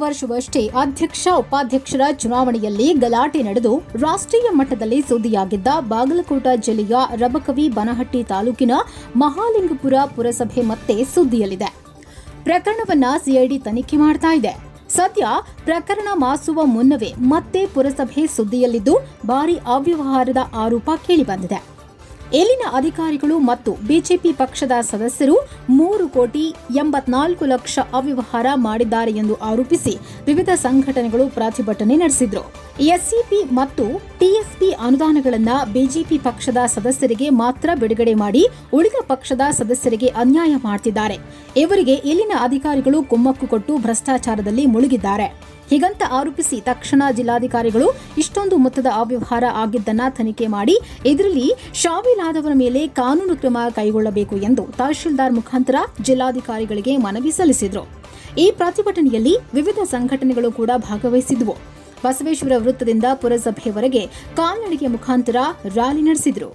ವರ್ಷವಷ್ಟೇ ಅಧ್ಯಕ್ಷ ಉಪಾಧ್ಯಕ್ಷರ ಚುನಾವಣೆಯಲ್ಲಿ ಗಲಾಟೆ ನಡೆದು ರಾಷ್ಟ್ರೀಯ ಮಟ್ಟದಲ್ಲಿ ಸುದ್ದಿಯಾಗಿದ್ದ ಬಾಗಲಕೋಟ ಜಿಲ್ಲೆಯ ರಬಕವಿ ಬನಹಟ್ಟಿ ತಾಲೂಕಿನ ಮಹಾಲಿಂಗಪುರ ಪುರಸಭೆ ಮತ್ತೆ ಸುದ್ದಿಯಲ್ಲಿದೆ ಪ್ರಕರಣವನ್ನ ಸಿಐಡಿ ತನಿಖೆ ಮಾಡ್ತಾ ಇದೆ ಸದ್ಯ ಪ್ರಕರಣ ಮಾಸುವ ಮುನ್ನವೇ ಮತ್ತೆ ಪುರಸಭೆ ಸುದ್ದಿಯಲ್ಲಿದ್ದು ಭಾರಿ ಅವ್ಯವಹಾರದ ಆರೋಪ ಕೇಳಿಬಂದಿದೆ ಇಲ್ಲಿನ ಅಧಿಕಾರಿಗಳು ಮತ್ತು ಬಿಜೆಪಿ ಪಕ್ಷದ ಸದಸ್ಯರು ಮೂರು ಕೋಟಿ ಎಂಬತ್ನಾಲ್ಕು ಲಕ್ಷ ಅವ್ಯವಹಾರ ಮಾಡಿದ್ದಾರೆ ಎಂದು ಆರೋಪಿಸಿ ವಿವಿಧ ಸಂಘಟನೆಗಳು ಪ್ರತಿಭಟನೆ ನಡೆಸಿದ್ರು ಎಸ್ಸಿಪಿ ಮತ್ತು ಟಿಎಸ್ಪಿ ಅನುದಾನಗಳನ್ನು ಬಿಜೆಪಿ ಪಕ್ಷದ ಸದಸ್ಯರಿಗೆ ಮಾತ್ರ ಬಿಡುಗಡೆ ಮಾಡಿ ಉಳಿದ ಪಕ್ಷದ ಸದಸ್ಯರಿಗೆ ಅನ್ಯಾಯ ಮಾಡ್ತಿದ್ದಾರೆ ಇವರಿಗೆ ಇಲ್ಲಿನ ಅಧಿಕಾರಿಗಳು ಕುಮ್ಮಕ್ಕು ಕೊಟ್ಟು ಭ್ರಷ್ಟಾಚಾರದಲ್ಲಿ ಮುಳುಗಿದ್ದಾರೆ ಹೀಗಂತ ಆರೋಪಿಸಿ ತಕ್ಷಣ ಜಿಲ್ಲಾಧಿಕಾರಿಗಳು ಇಷ್ಟೊಂದು ಮೊತ್ತದ ಅವ್ಯವಹಾರ ಆಗಿದ್ದನ್ನ ತನಿಖೆ ಮಾಡಿ ಇದರಲ್ಲಿ ಶಾಮೀಲಾದವರ ಮೇಲೆ ಕಾನೂನು ಕ್ರಮ ಕೈಗೊಳ್ಳಬೇಕು ಎಂದು ತಹಶೀಲ್ದಾರ್ ಮುಖಾಂತರ ಜಿಲ್ಲಾಧಿಕಾರಿಗಳಿಗೆ ಮನವಿ ಸಲ್ಲಿಸಿದರು ಈ ಪ್ರತಿಭಟನೆಯಲ್ಲಿ ವಿವಿಧ ಸಂಘಟನೆಗಳು ಕೂಡ ಭಾಗವಹಿಸಿದ್ವು ಬಸವೇಶ್ವರ ವೃತ್ತದಿಂದ ಪುರಸಭೆಯವರೆಗೆ ಕಾಲ್ನಡಿಗೆ ಮುಖಾಂತರ ರ್ಯಾಲಿ ನಡೆಸಿದ್ರು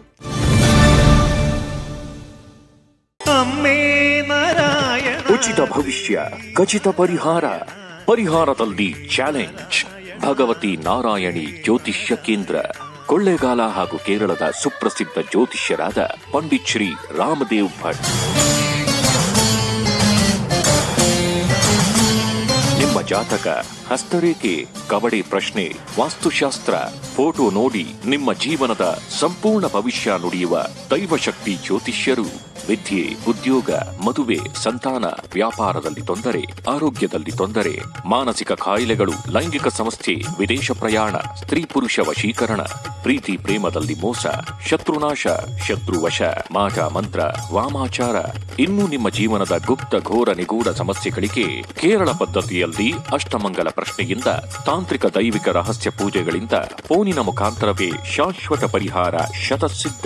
ಅಮ್ಮೇ ನಾರಾಯಣ ಉಚಿತ ಭವಿಷ್ಯ ಖಚಿತ ಪರಿಹಾರ ಪರಿಹಾರದಲ್ಲಿ ಚಾಲೆಂಜ್ ಭಗವತಿ ನಾರಾಯಣಿ ಜ್ಯೋತಿಷ್ಯ ಕೇಂದ್ರ ಕೊಳ್ಳೇಗಾಲ ಹಾಗೂ ಕೇರಳದ ಸುಪ್ರಸಿದ್ಧ ಜ್ಯೋತಿಷ್ಯರಾದ ಪಂಡಿತ್ ಶ್ರೀ ರಾಮದೇವ್ ಭಟ್ ನಿಮ್ಮ ಜಾತಕ ಹಸ್ತರೇಖೆ ಕಬಡ್ಡಿ ಪ್ರಶ್ನೆ ವಾಸ್ತುಶಾಸ್ತ್ರ ಫೋಟೋ ನೋಡಿ ನಿಮ್ಮ ಜೀವನದ ಸಂಪೂರ್ಣ ಭವಿಷ್ಯ ನುಡಿಯುವ ದೈವಶಕ್ತಿ ಜ್ಯೋತಿಷ್ಯರು ವಿದ್ಯೆ ಉದ್ಯೋಗ ಮದುವೆ ಸಂತಾನ ವ್ಯಾಪಾರದಲ್ಲಿ ತೊಂದರೆ ಆರೋಗ್ಯದಲ್ಲಿ ತೊಂದರೆ ಮಾನಸಿಕ ಕಾಯಿಲೆಗಳು ಲೈಂಗಿಕ ಸಮಸ್ಯೆ ವಿದೇಶ ಪ್ರಯಾಣ ಸ್ತ್ರೀ ಪುರುಷ ವಶೀಕರಣ ಪ್ರೀತಿ ಪ್ರೇಮದಲ್ಲಿ ಮೋಸ ಶತ್ರುನಾಶ ಶತ್ರುವಶ ಮಾಟ ಮಂತ್ರ ವಾಮಾಚಾರ ಇನ್ನು ನಿಮ್ಮ ಜೀವನದ ಗುಪ್ತ ಘೋರ ನಿಗೂಢ ಸಮಸ್ಯೆಗಳಿಗೆ ಕೇರಳ ಪದ್ಧತಿಯಲ್ಲಿ ಅಷ್ಟಮಂಗಲ ಪ್ರಶ್ನೆಯಿಂದ ತಾಂತ್ರಿಕ ದೈವಿಕ ರಹಸ್ಯ ಪೂಜೆಗಳಿಂದ ಫೋನಿನ ಮುಖಾಂತರವೇ ಶಾಶ್ವತ ಪರಿಹಾರ ಶತಸಿದ್ಧ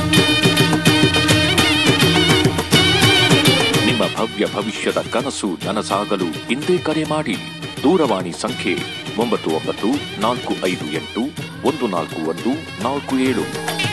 ನಿಮ್ಮ ಭವ್ಯ ಭವಿಷ್ಯದ ಕನಸು ನನಸಾಗಲು ಇಂದೇ ಕರೆ ಮಾಡಿ ದೂರವಾಣಿ ಸಂಖ್ಯೆ ಒಂಬತ್ತು ಒಂಬತ್ತು ನಾಲ್ಕು ಐದು ಎಂಟು ಒಂದು ನಾಲ್ಕು ಒಂದು ನಾಲ್ಕು ಏಳು